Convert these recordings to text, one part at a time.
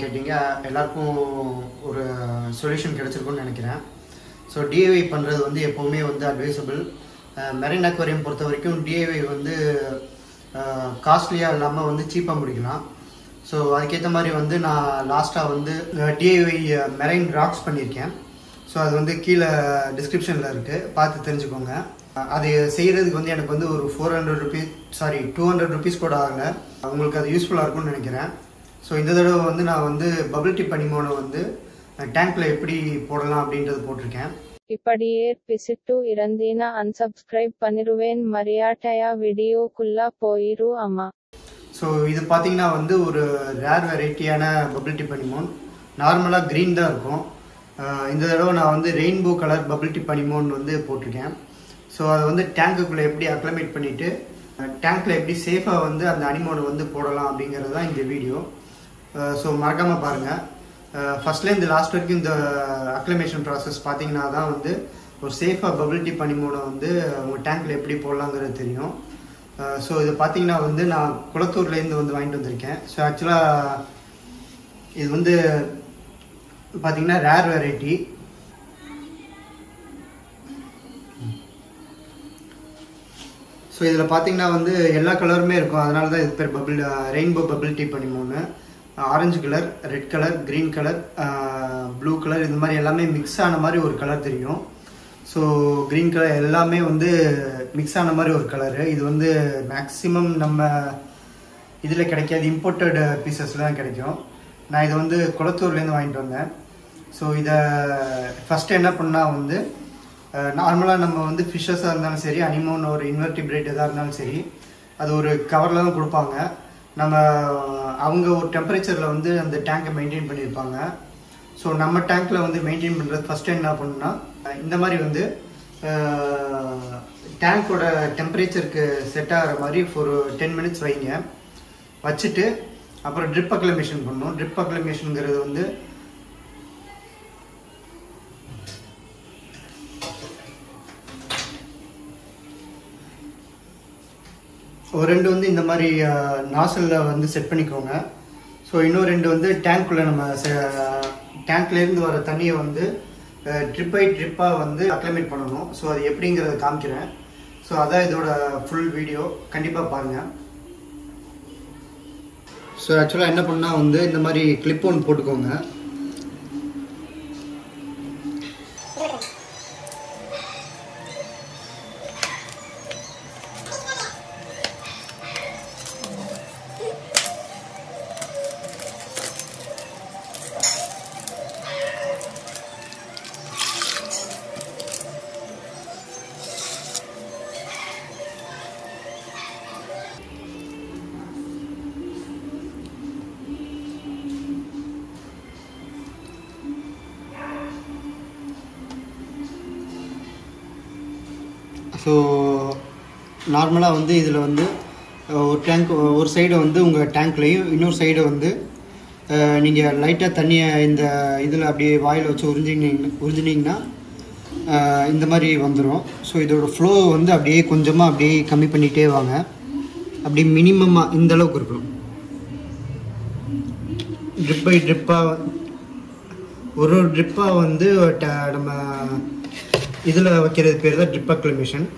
கேட்டீங்க எல்லாருக்கும் ஒரு சொல்யூஷன் கிடைச்சிருக்கும்னு நினைக்கிறேன் ஸோ டிஐவை பண்ணுறது வந்து எப்போவுமே வந்து அட்வைசபிள் மெரைன் அக்வாரியம் பொறுத்த வரைக்கும் டிஐவை வந்து காஸ்ட்லியாக இல்லாமல் வந்து சீப்பாக முடிக்கலாம் ஸோ அதுக்கேற்ற மாதிரி வந்து நான் லாஸ்ட்டாக வந்து டிஐவை மெரைன் ராக்ஸ் பண்ணியிருக்கேன் ஸோ அது வந்து கீழே டிஸ்கிரிப்ஷனில் இருக்குது பார்த்து தெரிஞ்சுக்கோங்க அது செய்கிறதுக்கு வந்து எனக்கு வந்து ஒரு four hundred rupees sorry two hundred rupees கூட ஆகலை உங்களுக்கு அது யூஸ்ஃபுல்லாக இருக்கும்னு நினைக்கிறேன் ஸோ இந்த தடவை வந்து நான் வந்து பபிள் டிப் அனிமோனை வந்து டேங்க்கில் எப்படி போடலாம் அப்படின்றது போட்டிருக்கேன் இப்படியே பிசிட்டு இறந்தீனா unsubscribe பண்ணிருவேன் மரியாதையா வீடியோக்குள்ள போயிரு அம்மா ஸோ இது பார்த்தீங்கன்னா வந்து ஒரு ரேர் வெரைட்டியான பபிள் டிப் அனிமோன் நார்மலாக க்ரீன் தான் இருக்கும் அஹ் இந்த தடவை நான் வந்து rainbow colour bubble tip anemone வந்து போட்டிருக்கேன் ஸோ அதை வந்து டேங்குக்குள்ளே எப்படி அக்ளமேட் பண்ணிவிட்டு டேங்க்கில் எப்படி சேஃபாக வந்து அந்த அனிமோனை வந்து போடலாம் அப்படிங்கிறது தான் இந்த வீடியோ ஸோ மறக்காமல் பாருங்கள் ஃபஸ்ட்லேருந்து லாஸ்ட் வரைக்கும் இந்த அக்ளமேஷன் ப்ராசஸ் பார்த்தீங்கன்னா தான் வந்து ஒரு சேஃபாக பபிள் டிப் அனிமோனை வந்து உங்கள் டேங்க்கில் எப்படி போடலாங்கிறது தெரியும் ஸோ இது பார்த்தீங்கன்னா வந்து நான் குளத்தூர்லேருந்து வந்து வாங்கிட்டு வந்திருக்கேன் ஸோ ஆக்சுவலாக இது வந்து பார்த்தீங்கன்னா ரேர் வெரைட்டி ஸோ இதில் பார்த்தீங்கன்னா வந்து எல்லா கலருமே இருக்கும் அதனால தான் இது பேர் பபிள் ரெயின்போ பபிள் டீ பண்ணிமோன்னு orange colour red colour green colour blue colour இந்த மாதிரி எல்லாமே மிக்ஸ் ஆன மாதிரி ஒரு கலர் தெரியும் ஸோ க்ரீன் கலர் எல்லாமே வந்து மிக்ஸ் ஆன மாதிரி ஒரு கலரு இது வந்து மேக்ஸிமம் நம்ம இதில் கிடைக்காது இம்போர்ட்டட் பீசஸில் தான் கிடைக்கும் நான் இதை வந்து குளத்தூர்லேருந்து வாங்கிட்டு வந்தேன் ஸோ இதை ஃபஸ்ட்டு என்ன பண்ணால் வந்து நார்மலாக நம்ம வந்து ஃபிஷ்ஷஸாக இருந்தாலும் சரி அனிமோன் ஒரு இன்வெர்டிபிரேட் எதாக இருந்தாலும் சரி அது ஒரு கவரில் தான் கொடுப்பாங்க நம்ம அவங்க ஒரு டெம்பரேச்சரில் வந்து அந்த டேங்கை மெயின்டைன் பண்ணியிருப்பாங்க ஸோ நம்ம டேங்க்கில் வந்து மெயின்டைன் பண்ணுறது ஃபஸ்ட்டு என்ன பண்ணுன்னா இந்த மாதிரி வந்து டேங்க்கோட டெம்பரேச்சருக்கு செட் ஆகிற மாதிரி ஒரு டென் மினிட்ஸ் வைங்க வச்சுட்டு அப்புறம் ட்ரிப் அக்ளமேஷன் பண்ணணும் ட்ரிப் அக்ளமேஷனுங்கிறது வந்து ஒரு ரெண்டு வந்து இந்த மாதிரி நாசலில் வந்து செட் பண்ணிக்கோங்க ஸோ இன்னும் ரெண்டு வந்து டேங்க்குள்ளே நம்ம டேங்க்லேருந்து வர தண்ணியை வந்து ட்ரிப் பை ட்ரிப்பாக வந்து அக்ளமேட் பண்ணணும் ஸோ அது எப்படிங்கிறத காமிக்கிறேன் ஸோ அதான் இதோட ஃபுல் வீடியோ கண்டிப்பாக பாருங்கள் ஸோ ஆக்சுவலாக என்ன பண்ணால் வந்து இந்த மாதிரி கிளிப் ஒன்று போட்டுக்கோங்க ஸோ நார்மலாக வந்து இதில் வந்து ஒரு டேங்க் ஒரு சைடு வந்து உங்கள் டேங்க்லேயும் இன்னொரு சைடு வந்து நீங்கள் லைட்டாக தண்ணியை இந்த இதில் அப்படியே வாயில் வச்சு உறிஞ்சினீங்க உறிஞ்சினீங்கன்னா இந்த மாதிரி வந்துடும் ஸோ இதோட ஃப்ளோ வந்து அப்படியே கொஞ்சமாக அப்படியே கம்மி பண்ணிகிட்டே வாங்க அப்படி மினிமமாக இந்த அளவுக்கு இருக்கணும் ட்ரிப் பை ட்ரிப்பாக ஒரு ஒரு ட்ரிப்பாக வந்து ட- நம்ம இதில் வைக்கிறது பேர் தான் ட்ரிப் அக்ளமேஷன்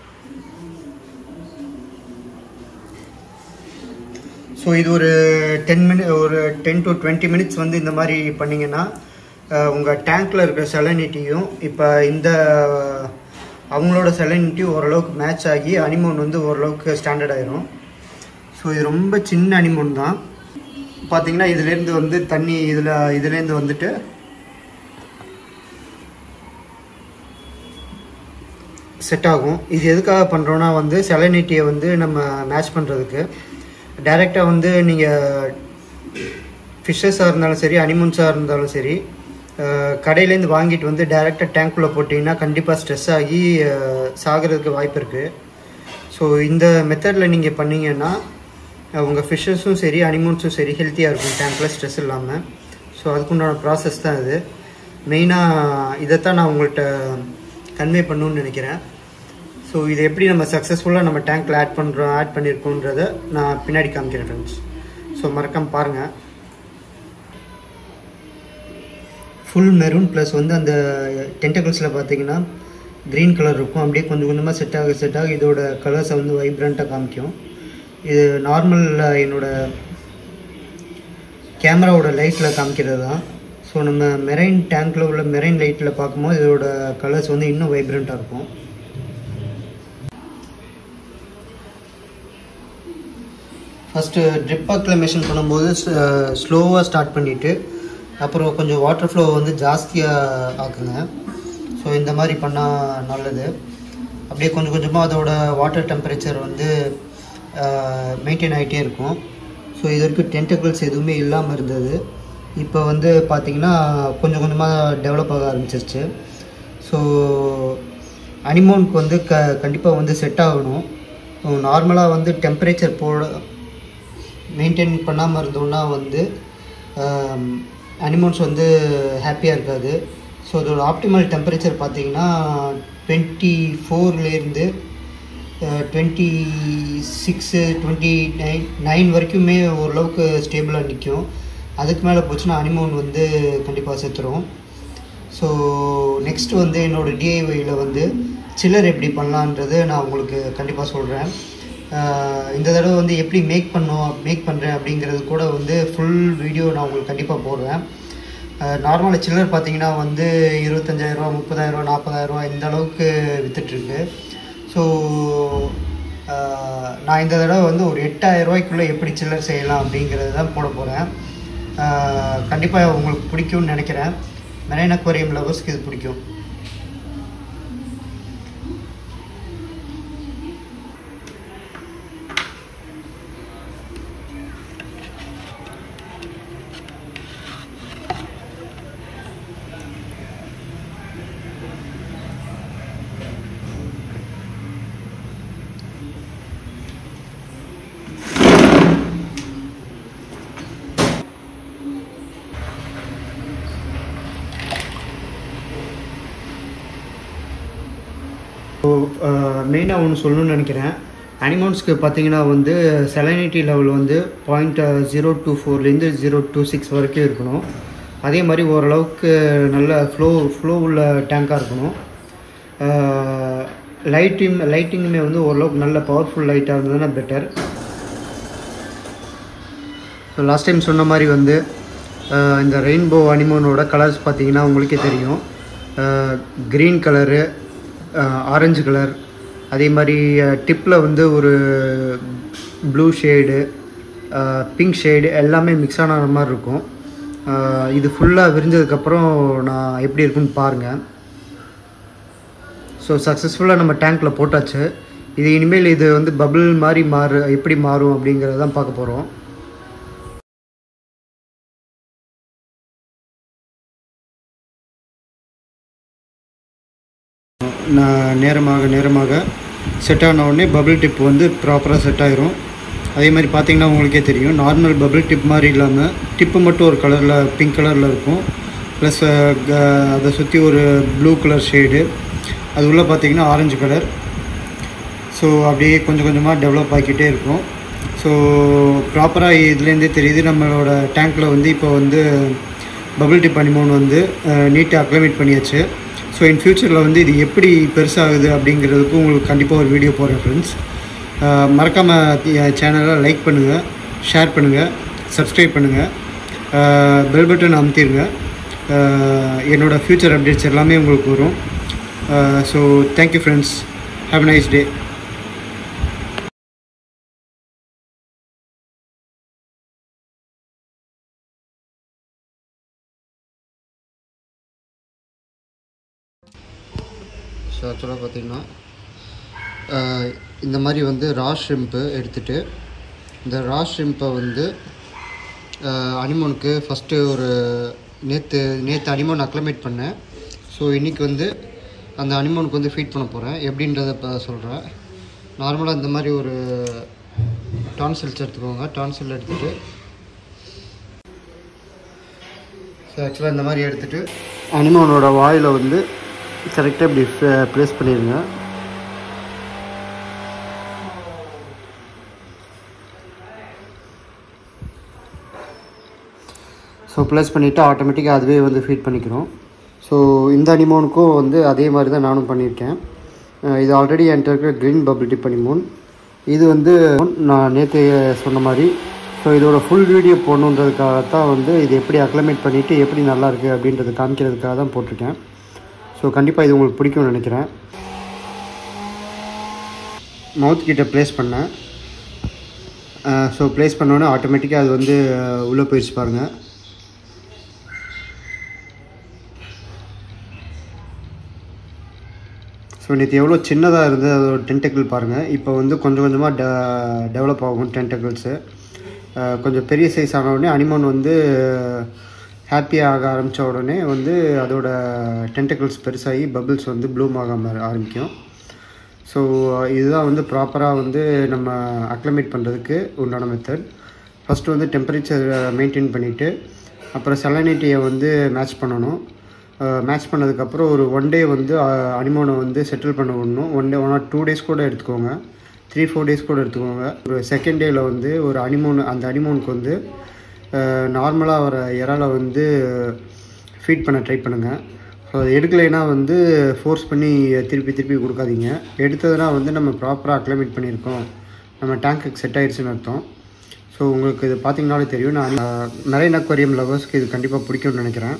ஸோ இது ஒரு டென் மினிட் ஒரு டென் டு டுவெண்ட்டி மினிட்ஸ் வந்து இந்த மாதிரி பண்ணிங்கன்னா உங்கள் டேங்க்கில் இருக்கிற செலனிட்டியும் இப்போ இந்த அவங்களோட செலனிட்டியும் ஓரளவுக்கு மேட்ச் ஆகி அனிமோன் வந்து ஓரளவுக்கு ஸ்டாண்டர்ட் ஆயிரும் ஸோ இது ரொம்ப சின்ன அனிமோன் தான் பார்த்தீங்கன்னா இதுலேருந்து வந்து தண்ணி இதில் இதுலேருந்து வந்துட்டு செட் ஆகும் இது எதுக்காக பண்ணுறோன்னா வந்து செலனிட்டியை வந்து நம்ம மேட்ச் பண்ணுறதுக்கு டைரெக்டாக வந்து நீங்கள் ஃபிஷ்ஷஸாக இருந்தாலும் சரி அனிமல்ஸாக இருந்தாலும் சரி அஹ், கடையிலேருந்து வாங்கிட்டு வந்து டைரெக்டாக டேங்க்குள்ளே போட்டிங்கன்னா கண்டிப்பாக ஸ்ட்ரெஸ் ஆகி அஹ், சாகிறதுக்கு வாய்ப்பு இருக்குது ஸோ இந்த மெத்தடில் நீங்கள் பண்ணீங்கன்னா அஹ், உங்கள் ஃபிஷ்ஷஸும் சரி அனிமல்ஸும் சரி ஹெல்த்தியாக இருக்கும் டேங்க்கில் ஸ்ட்ரெஸ் இல்லாமல் ஸோ அதுக்குண்டான ப்ராசஸ் தான் இது மெயினாக இதைத்தான் நான் உங்கள்கிட்ட கன்வே பண்ணணும்னு நினைக்கிறேன் ஸோ இது எப்படி நம்ம சக்ஸஸ்ஃபுல்லாக நம்ம டேங்க்கில் ஆட் பண்ணுறோம் ஆட் பண்ணியிருக்கோன்றத நான் பின்னாடி காமிக்கிறேன் ஃப்ரெண்ட்ஸ் ஸோ மறக்காம பாருங்கள் ஃபுல் மெரூன் ப்ளஸ் வந்து அந்த டென்டபிள்ஸில் பார்த்தீங்கன்னா க்ரீன் கலர் இருக்கும் அப்படியே கொஞ்சம் கொஞ்சமாக செட் ஆக செட் ஆக இதோட கலர்ஸை வந்து வைப்ரண்ட்டாக காமிக்கும் இது நார்மல் என்னோட கேமராவோட லைட்டில் காமிக்கிறது தான் ஸோ நம்ம மெரைன் டேங்க்கில் உள்ள மெரைன் லைட்டில் பார்க்கும்போது இதோட கலர்ஸ் வந்து இன்னும் வைப்ரண்ட்டாக இருக்கும் ஃபஸ்ட்டு ட்ரிப் அக்ளமேஷன் பண்ணும்போது ஸ்லோவாக ஸ்டார்ட் பண்ணிவிட்டு அப்புறம் கொஞ்சம் வாட்டர் ஃப்ளோ வந்து ஜாஸ்தியாக ஆக்குங்க ஸோ இந்த மாதிரி பண்ணால் நல்லது அப்படியே கொஞ்சம் கொஞ்சமாக அதோட வாட்டர் டெம்பரேச்சர் வந்து மெயின்டைன் ஆகிட்டே இருக்கும் ஸோ இது வரைக்கும் டென்டபிள்ஸ் எதுவுமே இல்லாமல் இருந்தது இப்போ வந்து பார்த்திங்கன்னா கொஞ்சம் கொஞ்சமாக டெவலப் ஆக ஆரம்பிச்சிருச்சு ஸோ அனிமோனுக்கு வந்து க கண்டிப்பாக வந்து செட் ஆகணும் நார்மலாக வந்து டெம்பரேச்சர் போட மெயின்டைன் பண்ணாமல் இருந்தோம்னா வந்து அனிமல்ஸ் வந்து ஹாப்பியாக இருக்காது ஸோ அதோட ஆப்டிமல் டெம்பரேச்சர் பார்த்தீங்கன்னா டுவெண்ட்டி ஃபோர்லேருந்து twenty six twenty nine nine வரைக்குமே ஓரளவுக்கு ஸ்டேபிளாக நிற்கும் அதுக்கு மேலே போச்சுன்னா அனிமோன் வந்து கண்டிப்பாக செத்துரும் ஸோ நெக்ஸ்ட் வந்து என்னோடய டிஐஒயில் வந்து சில்லர் எப்படி பண்ணலான்றது நான் உங்களுக்கு கண்டிப்பாக சொல்கிறேன் இந்த தடவை வந்து எப்படி மேக் பண்ணோம் மேக் பண்ணுறேன் அப்படிங்கிறது கூட வந்து ஃபுல் வீடியோ நான் உங்களுக்கு கண்டிப்பாக போடுறேன் நார்மலாக சில்லர் பார்த்தீங்கன்னா வந்து இருபத்தஞ்சாயிரரூவா முப்பதாயிரரூவா நாற்பதாயிரரூவா இந்த அளவுக்கு விற்றுட்ருக்கு ஸோ நான் இந்த தடவை வந்து ஒரு எட்டாயிரரூவாய்க்குள்ளே எப்படி சில்லர் செய்யலாம் அப்படிங்கிறது தான் போட போகிறேன் கண்டிப்பாக உங்களுக்கு பிடிக்கும்னு நினைக்கிறேன் மெரைன் அக்வாரியம் லவர்ஸ்க்கு இது பிடிக்கும் ஸோ மெயினாக ஒன்று சொல்லணும்னு நினைக்கிறேன் அனிமல்ஸ்க்கு பார்த்தீங்கன்னா வந்து செலனிட்டி லெவல் வந்து பாயிண்ட் ஜீரோ டூ ஃபோர்லேருந்து ஜீரோ டூ சிக்ஸ் வரைக்கும் இருக்கணும் அதே மாதிரி ஓரளவுக்கு நல்ல ஃப்ளோ ஃப்ளோ உள்ள டேங்காக இருக்கணும் லைட்டிங் லைட்டிங்குமே வந்து ஓரளவுக்கு நல்ல பவர்ஃபுல் லைட்டாக இருந்ததுன்னா பெட்டர் ஸோ லாஸ்ட் டைம் சொன்ன மாதிரி வந்து இந்த ரெயின்போ அனிமோனோட கலர்ஸ் பார்த்தீங்கன்னா உங்களுக்கே தெரியும் க்ரீன் கலரு ஆரஞ்சு கலர் அதே மாதிரி டிப்பில் வந்து ஒரு ப்ளூ ஷேடு பிங்க் ஷேடு எல்லாமே மிக்ஸ் ஆன மாதிரி இருக்கும் இது ஃபுல்லாக விரிஞ்சதுக்கப்புறம் நான் எப்படி இருக்குன்னு பாருங்கள் ஸோ சக்ஸஸ்ஃபுல்லாக நம்ம டேங்க்கில் போட்டாச்சு இது இனிமேல் இது வந்து பபிள் மாதிரி மாறு எப்படி மாறும் அப்படிங்கிறத தான் பார்க்க போகிறோம் நான் நேரமாக நேரமாக செட் ஆன உடனே பபிள் டிப் வந்து ப்ராப்பராக செட் ஆயிரும் அதே மாதிரி பார்த்தீங்கன்னா உங்களுக்கே தெரியும் நார்மல் பபிள் டிப் மாதிரி இல்லாமல் டிப்பு மட்டும் ஒரு கலரில் பிங்க் கலரில் இருக்கும் ப்ளஸ் அதை சுற்றி ஒரு ப்ளூ கலர் ஷேடு அது உள்ளே பார்த்தீங்கன்னா ஆரஞ்சு கலர் ஸோ அப்படியே கொஞ்சம் கொஞ்சமாக டெவலப் ஆகிக்கிட்டே இருக்கும் ஸோ ப்ராப்பராக இதுலேருந்தே தெரியுது நம்மளோட டேங்க்கில் வந்து இப்போ வந்து பபிள் டிப் அனிமோன் வந்து நீட்டாக அக்ளமேட் பண்ணியாச்சு ஸோ இன் ஃப்யூச்சரில் வந்து இது எப்படி பெருசாகுது அப்படிங்கிறதுக்கு உங்களுக்கு கண்டிப்பாக ஒரு வீடியோ போடுறேன் ஃப்ரெண்ட்ஸ் மறக்காமல் சேனலை லைக் பண்ணுங்கள் ஷேர் பண்ணுங்கள் சப்ஸ்கிரைப் பண்ணுங்கள் பெல் பட்டன் அமுத்திடுங்க என்னோடய ஃப்யூச்சர் அப்டேட்ஸ் எல்லாமே உங்களுக்கு வரும் so thank you friends have nice day so ஆக்சுவலாக பார்த்திங்கன்னா இந்த மாதிரி வந்து ரா ஷ்ரிம்ப்பு எடுத்துகிட்டு இந்த ரா ஷ்ரிம்ப்பை வந்து அனிமோனுக்கு ஃபஸ்ட்டு ஒரு நேற்று நேற்று அனிமோன் அக்ளமேட் பண்ணேன் ஸோ இன்றைக்கி வந்து அந்த அனிமோனுக்கு வந்து ஃபீட் பண்ண போகிறேன் எப்படின்றத இப்போ சொல்கிறேன் நார்மலாக இந்த மாதிரி ஒரு டான்சில்ஸ் எடுத்துக்கோங்க டான்சில் எடுத்துகிட்டு ஸோ ஆக்சுவலாக இந்த மாதிரி எடுத்துகிட்டு அனிமோனோட வாயில் வந்து கரெக்டாக இப்படி ப்ளேஸ் பண்ணிடுங்க ஸோ ப்ளஸ் பண்ணிவிட்டு ஆட்டோமேட்டிக்காக அதுவே வந்து ஃபீட் பண்ணிக்கிறோம் ஸோ இந்த அனிமோனுக்கும் வந்து அதே மாதிரி தான் நானும் பண்ணியிருக்கேன் அஹ் இது ஆல்ரெடி என்கிட்ட இருக்கிற க்ரீன் பபிள் டிப் அனிமோன் இது வந்து நான் நேற்று சொன்ன மாதிரி ஸோ இதோட ஃபுல் வீடியோ போடணுன்றதுக்காக தான் வந்து இது எப்படி அக்ளமேட் பண்ணிவிட்டு எப்படி நல்லா இருக்குது அப்படின்றத காமிக்கிறதுக்காக தான் போட்டிருக்கேன் ஸோ கண்டிப்பாக இது உங்களுக்கு பிடிக்கும்னு நினைக்கிறேன் மவுத் கிட்ட ப்ளேஸ் பண்ணேன் ஸோ ப்ளேஸ் பண்ணோன்னே ஆட்டோமேட்டிக்காக அது வந்து அஹ், உள்ளே போயிடுச்சு பாருங்கள் ஸோ நேற்று எவ்வளோ சின்னதாக இருந்தது அதோட டென்டக்கிள் பாருங்கள் இப்போ வந்து கொஞ்சம் கொஞ்சமாக டெ டெவலப் ஆகும் டென்டக்கிள்ஸு கொஞ்சம் பெரிய சைஸ் ஆன உடனே அனிமோன் வந்து ஹாப்பியாக ஆக ஆரம்பித்த உடனே வந்து அதோட டென்டக்கிள்ஸ் பெருசாகி பபிள்ஸ் வந்து ப்ளூம் ஆக ஆர- ஆரம்பிக்கும் ஸோ இதுதான் வந்து ப்ராப்பராக வந்து நம்ம அக்ளமேட் பண்ணுறதுக்கு உண்டான மெத்தட் ஃபஸ்ட்டு வந்து டெம்பரேச்சர் மெயின்டைன் பண்ணிவிட்டு அப்புறம் செலனிட்டியை வந்து மேட்ச் பண்ணணும் மேட்ச் பண்ணதுக்கப்புறம் ஒரு ஒன் டே வந்து அனிமோனை வந்து செட்டில் பண்ண விடணும் one day one or two days கூட எடுத்துக்கோங்க த்ரீ ஃபோர் டேஸ் கூட எடுத்துக்கோங்க ஒரு செகண்ட் டேயில் வந்து ஒரு அனிமோன் அந்த அனிமோனுக்கு வந்து நார்மலாக வர இறால வந்து ஃபீட் பண்ண ட்ரை பண்ணுங்கள் ஸோ அது எடுக்கலைன்னா வந்து ஃபோர்ஸ் பண்ணி திருப்பி திருப்பி கொடுக்காதீங்க எடுத்ததுனா வந்து நம்ம ப்ராப்பராக அக்ளமேட் பண்ணியிருக்கோம் நம்ம டேங்க்குக்கு செட் ஆயிடுச்சுன்னு அர்த்தம் ஸோ உங்களுக்கு இது பார்த்தீங்கனாலே தெரியும் நான் மெரைன் அக்வாரியம் லவர்ஸ்க்கு இது கண்டிப்பாக பிடிக்கும்னு நினைக்கிறேன்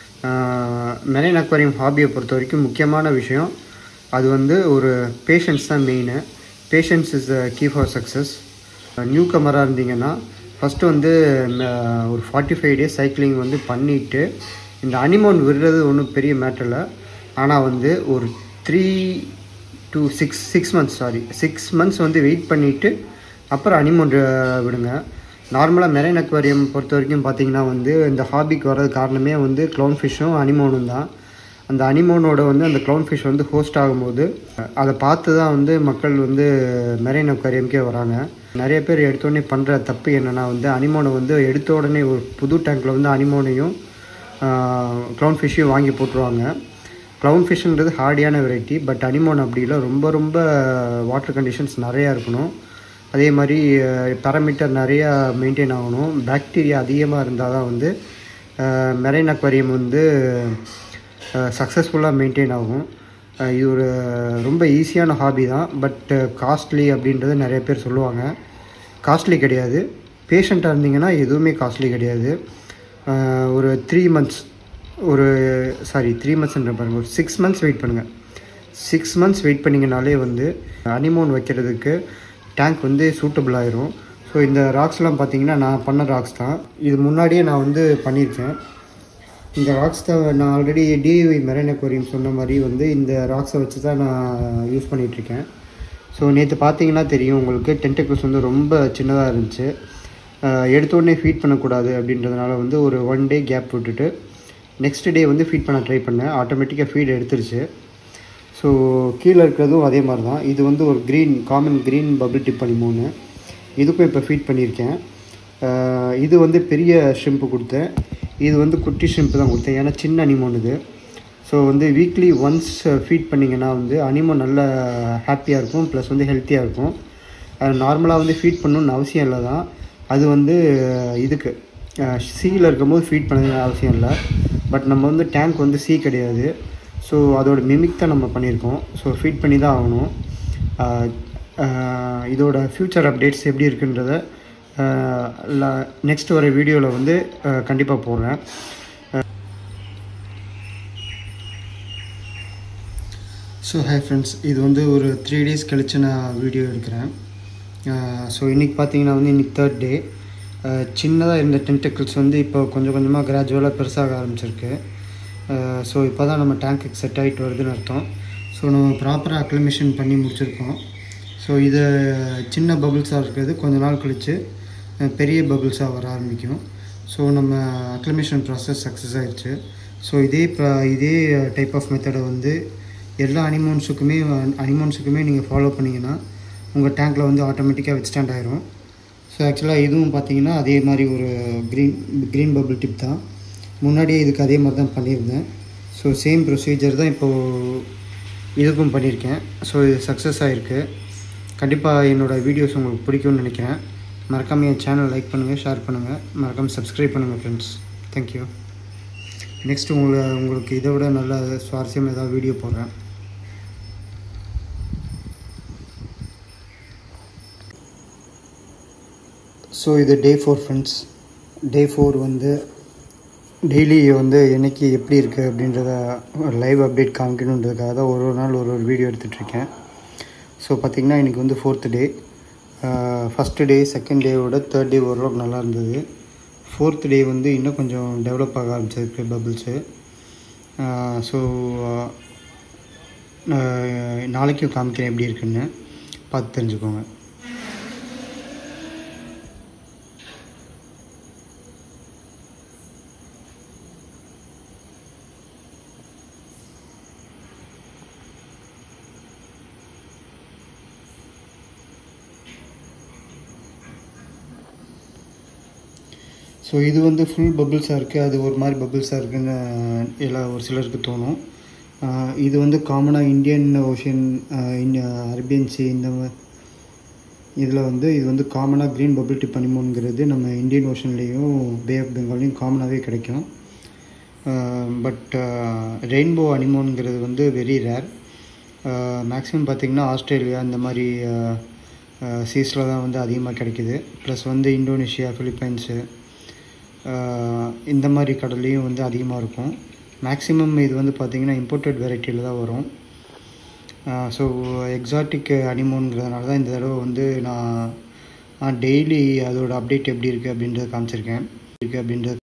மெரைன் அக்வாரியம் ஹாபியை பொறுத்த வரைக்கும் முக்கியமான விஷயம் அது வந்து ஒரு பேஷன்ஸ் தான் main patience is the key for success new கமராக இருந்தீங்கன்னா ஃபஸ்ட்டு வந்து ம, ஒரு ஃபார்ட்டி ஃபைவ் டேஸ் சைக்கிளிங் வந்து பண்ணிவிட்டு இந்த அனிமோன் விடுறது ஒன்றும் பெரிய மேட்டர் இல்லை ஆனால் வந்து ஒரு three to six six months sorry six months வந்து வெயிட் பண்ணிவிட்டு அப்புறம் அனிமோன் விடுங்க நார்மலாக மெரைன் அக்வாரியம் பொறுத்த வரைக்கும் பார்த்தீங்கன்னா வந்து இந்த ஹாபிக்கு வர்றது காரணமே வந்து க்ளவுன் ஃபிஷ்ஷும் அனிமோனும் தான் அந்த அனிமோனோட வந்து அந்த க்ளவுன் ஃபிஷ் வந்து ஹோஸ்ட் ஆகும்போது அதை பார்த்து தான் வந்து மக்கள் வந்து மெரைன் அக்வாரியம்க்கே வராங்க நிறைய பேர் எடுத்தோடனே பண்ணுற தப்பு என்னென்னா வந்து அனிமோனை வந்து எடுத்த உடனே ஒரு புது டேங்க்கில் வந்து அனிமோனையும் க்ளவுன் ஃபிஷ்ஷையும் வாங்கி போட்டுருவாங்க க்ளவுன் ஃபிஷ்ன்றது ஹார்டியான வெரைட்டி பட் அனிமோன் அப்படி இல்லை ரொம்ப ரொம்ப வாட்டர் கண்டிஷன்ஸ் நிறையா இருக்கணும் அதே மாதிரி பேராமீட்டர் நிறையா மெயின்டைன் ஆகணும் பாக்டீரியா அதிகமாக இருந்தால் தான் வந்து மெரைன் அக்வாரியம் வந்து சக்ஸஸ்ஃபுல்லாக மெயின்டைன் ஆகும் அஹ் இது ஒரு ரொம்ப ஈஸியான ஹாபி தான் பட் காஸ்ட்லி அப்படின்றது நிறைய பேர் சொல்லுவாங்க காஸ்ட்லி கிடையாது பேஷண்ட்டாக இருந்தீங்கன்னா எதுவுமே காஸ்ட்லி கிடையாது அஹ் ஒரு த்ரீ மந்த்ஸ் ஒரு சாரி த்ரீ மந்த்ஸ்ன்ற பாருங்க ஒரு சிக்ஸ் மந்த்ஸ் வெயிட் பண்ணுங்கள் சிக்ஸ் மந்த்ஸ் வெயிட் பண்ணிங்கனாலே வந்து அனிமோன் வைக்கிறதுக்கு டேங்க் வந்து சூட்டபிள் ஆயிரும் ஸோ இந்த ராக்ஸ்லாம் பார்த்தீங்கன்னா நான் பண்ண ராக்ஸ் தான் இது முன்னாடியே நான் வந்து பண்ணியிருக்கேன் இந்த ராக்ஸ் தான் நான் ஆல்ரெடி டிஐவி மெரைன் அக்வாரியம் சொன்ன மாதிரி வந்து இந்த ராக்ஸை வச்சு தான் நான் யூஸ் பண்ணிகிட்ருக்கேன் ஸோ நேற்று பார்த்தீங்கன்னா தெரியும் உங்களுக்கு டென்டக்கிள்ஸ் வந்து ரொம்ப சின்னதாக இருந்துச்சு அஹ் எடுத்த உடனே ஃபீட் பண்ணக்கூடாது அப்படின்றதுனால வந்து ஒரு ஒன் டே கேப் விட்டுட்டு நெக்ஸ்ட் டே வந்து ஃபீட் பண்ண ட்ரை பண்ணேன் ஆட்டோமேட்டிக்காக ஃபீட் எடுத்துருச்சு ஸோ கீழே இருக்கிறதும் அதே மாதிரி தான் இது வந்து ஒரு green common green bubble tip மூணு இதுக்கும் இப்போ ஃபீட் பண்ணியிருக்கேன் அஹ் இது வந்து பெரிய ஷ்ரிம்ப்பு கொடுத்தேன் இது வந்து குட்டி ஷ்ரிம்ப்பு தான் கொடுத்தேன் ஏன்னா சின்ன அனிமோன் இது ஸோ வந்து வீக்லி ஒன்ஸ் ஃபீட் பண்ணிங்கன்னா வந்து அனிமோன் நல்ல ஹாப்பியாக இருக்கும் ப்ளஸ் வந்து ஹெல்த்தியாக இருக்கும் நார்மலாக வந்து ஃபீட் பண்ணணும்னு அவசியம் இல்லை தான் அது வந்து இதுக்கு சீயில் இருக்கும்போது ஃபீட் பண்ண அவசியம் இல்லை பட் நம்ம வந்து டேங்க் வந்து சீ கிடையாது ஸோ அதோட மிமிக் தான் நம்ம பண்ணியிருக்கோம் ஸோ ஃபீட் பண்ணி தான் ஆகணும் ஆஹ் ஆஹ் இதோட ஃப்யூச்சர் அப்டேட்ஸ் எப்படி இருக்குன்றத நெக்ஸ்ட் வர வீடியோவில் வந்து கண்டிப்பாக போடுறேன் ஸோ ஹை ஃப்ரெண்ட்ஸ் இது வந்து ஒரு த்ரீ டேஸ் கழிச்சு நான் வீடியோ எடுக்கிறேன் ஸோ இன்றைக்கி பார்த்தீங்கன்னா வந்து இன்றைக்கி தேர்ட் டே சின்னதாக இருந்த டென்டக்கிள்ஸ் வந்து இப்போ கொஞ்சம் கொஞ்சமாக கிராஜுவலாக பெருசாக ஆரம்பிச்சிருக்கு ஸோ இப்போ தான் நம்ம டேங்க்குக்கு செட் ஆகிட்டு வருதுன்னு அர்த்தம் ஸோ நம்ம ப்ராப்பராக அக்ளமேஷன் பண்ணி முடிச்சிருக்கோம் ஸோ இது சின்ன பபுள்ஸாக இருக்கிறது கொஞ்ச நாள் கழித்து அஹ், பெரிய பபுள்ஸாக வர ஆரம்பிக்கும் ஸோ நம்ம அக்ளமேஷன் ப்ராசஸ் சக்ஸஸ் ஆயிடுச்சு ஸோ இதே ப்ர- இதே டைப் ஆஃப் மெத்தடை வந்து எல்லா அனிமோன்ஸுக்குமே அனிமோன்ஸுக்குமே நீங்கள் ஃபாலோ பண்ணிங்கன்னா உங்கள் டேங்க்கில் வந்து ஆட்டோமேட்டிக்காக வித்ஸ்டாண்ட் ஆயிரும் ஸோ ஆக்சுவலாக இதுவும் பார்த்தீங்கன்னா அதே மாதிரி ஒரு க்ரீன் க்ரீன் பபிள் டிப் தான் முன்னாடியே இதுக்கு அதே மாதிரி தான் பண்ணியிருந்தேன் ஸோ சேம் ப்ரொசீஜர் தான் இப்போது இதுக்கும் பண்ணியிருக்கேன் ஸோ இது சக்ஸஸ் ஆகிருக்கு கண்டிப்பாக என்னோடய வீடியோஸ் உங்களுக்கு பிடிக்கும்னு நினைக்கிறேன் மறக்காமல் என் சேனல் லைக் பண்ணுங்கள் ஷேர் பண்ணுங்கள் மறக்காமல் சப்ஸ்கிரைப் பண்ணுங்கள் ஃப்ரெண்ட்ஸ் தேங்க்யூ நெக்ஸ்ட் உங்களை உங்களுக்கு இதை விட நல்ல சுவாரஸ்யம் ஏதாவது வீடியோ போடுறேன் ஸோ இது day four friends day four வந்து டெய்லி வந்து என்னைக்கு எப்படி இருக்குது அப்படின்றத லைவ் அப்டேட் காமிக்கணுன்றதுக்காக தான் ஒரு ஒரு நாள் ஒரு ஒரு வீடியோ எடுத்துகிட்ருக்கேன் ஸோ பார்த்திங்கன்னா இன்றைக்கி வந்து fourth day first day second டேவோட தேர்ட் டே ஓரளவுக்கு நல்லா இருந்தது ஃபோர்த் டே வந்து இன்னும் கொஞ்சம் டெவலப் ஆக ஆரம்பிச்சிருக்கு பபிள்ஸு ஸோ நாளைக்கும் காமிக்கிறேன் எப்படி இருக்குன்னு பார்த்து தெரிஞ்சுக்கோங்க ஸோ இது வந்து ஃபுல் பபிள்ஸாக இருக்குது அது ஒரு மாதிரி பபிள்ஸாக இருக்குன்னு எல்லா ஒரு சிலருக்கு தோணும் ஆஹ் இது வந்து காமனாக இந்தியன் ஓஷன் அரேபியன் சி இந்த இதில் வந்து இது வந்து காமனாக க்ரீன் பபிள் டிப் அனிமோன்கிறது நம்ம இந்தியன் ஓஷன்லேயும் பே ஆஃப் பெங்கால்லையும் காமனாகவே கிடைக்கும் பட் ரெயின்போ அனிமோன்கிறது வந்து வெரி ரேர் மேக்ஸிமம் பார்த்திங்கன்னா ஆஸ்திரேலியா இந்த மாதிரி சீஸில் தான் வந்து அதிகமாக கிடைக்குது ப்ளஸ் வந்து இந்தோனேஷியா ஃபிலிப்பைன்ஸு இந்த மாதிரி கடல்லையும் வந்து அதிகமாக இருக்கும் மேக்ஸிமம் இது வந்து பார்த்திங்கன்னா இம்போர்ட்டட் வெரைட்டியில் தான் வரும் ஸோ எக்ஸாட்டிக் அனிமோன்கிறதுனால தான் இந்த தடவை வந்து நான் நான் டெய்லி அதோட அப்டேட் எப்படி இருக்குது அப்படின்றத காமிச்சிருக்கேன் இருக்குது அப்படின்றத